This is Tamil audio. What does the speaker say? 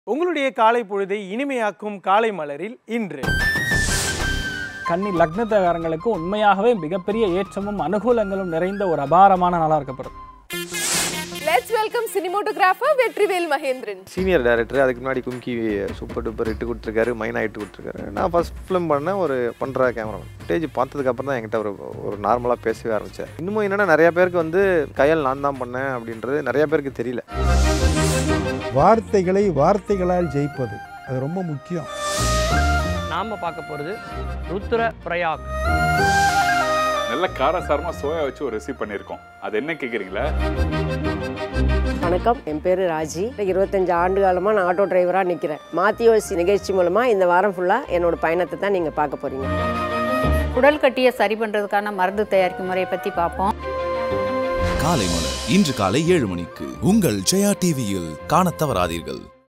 உங்களுடைய காலை பொழுதை இனிமையாக்கும் காலை மலரில் இன்று கன்னி லக்னத்தகாரங்களுக்கு உண்மையாகவே மிகப்பெரிய ஏற்றமும் அனுகூலங்களும் நிறைந்த ஒரு அபாரமான நாளாக இருக்கப்படுது let's welcome cinematographer Vetrivel Mahendran senior director அதுக்கு முன்னாடி கும்கி சூப்பர் டூப்பர் இட்டு கொடுத்துருக்காரு மைனா இட்டு கொடுத்துருக்காரு நான் ஃபர்ஸ்ட் ஃபிலிம் பண்ணேன் ஒரு பண்ணுற கேமரா ஸ்டேஜ் பார்த்ததுக்கப்புறம் தான் என்கிட்ட ஒரு ஒரு நார்மலாக பேசவே ஆரம்பித்தேன் இன்னமும் என்னென்னா நிறைய பேருக்கு வந்து கையால் நான் தான் பண்ணேன் அப்படின்றது நிறைய பேருக்கு தெரியல வார்த்தைகளை வார்த்தைகளால் ஜெயிப்பது அது ரொம்ப முக்கியம் நாம பார்க்க போகிறது ருத்ர பிரயாக் நல்ல காரசாரமாக சோயா வச்சு ஒரு ரெசிபி பண்ணியிருக்கோம் அது என்ன கேட்குறீங்களா வணக்கம் என் பேர் ராஜி இருபத்தஞ்சு ஆண்டு காலமாக நான் ஆட்டோ டிரைவராக நிற்கிறேன் மாத்தியோசி நிகழ்ச்சி மூலமாக இந்த வாரம் ஃபுல்லாக என்னோட பயணத்தை தான் நீங்கள் பார்க்க போகிறீங்க குடல் கட்டியை சரி பண்ணுறதுக்கான மருந்து தயாரிக்கும் முறையை பற்றி பார்ப்போம் காலை மலர் இன்று காலை ஏழு மணிக்கு உங்கள் ஜெயா டிவியில் காணத் தவறாதீர்கள்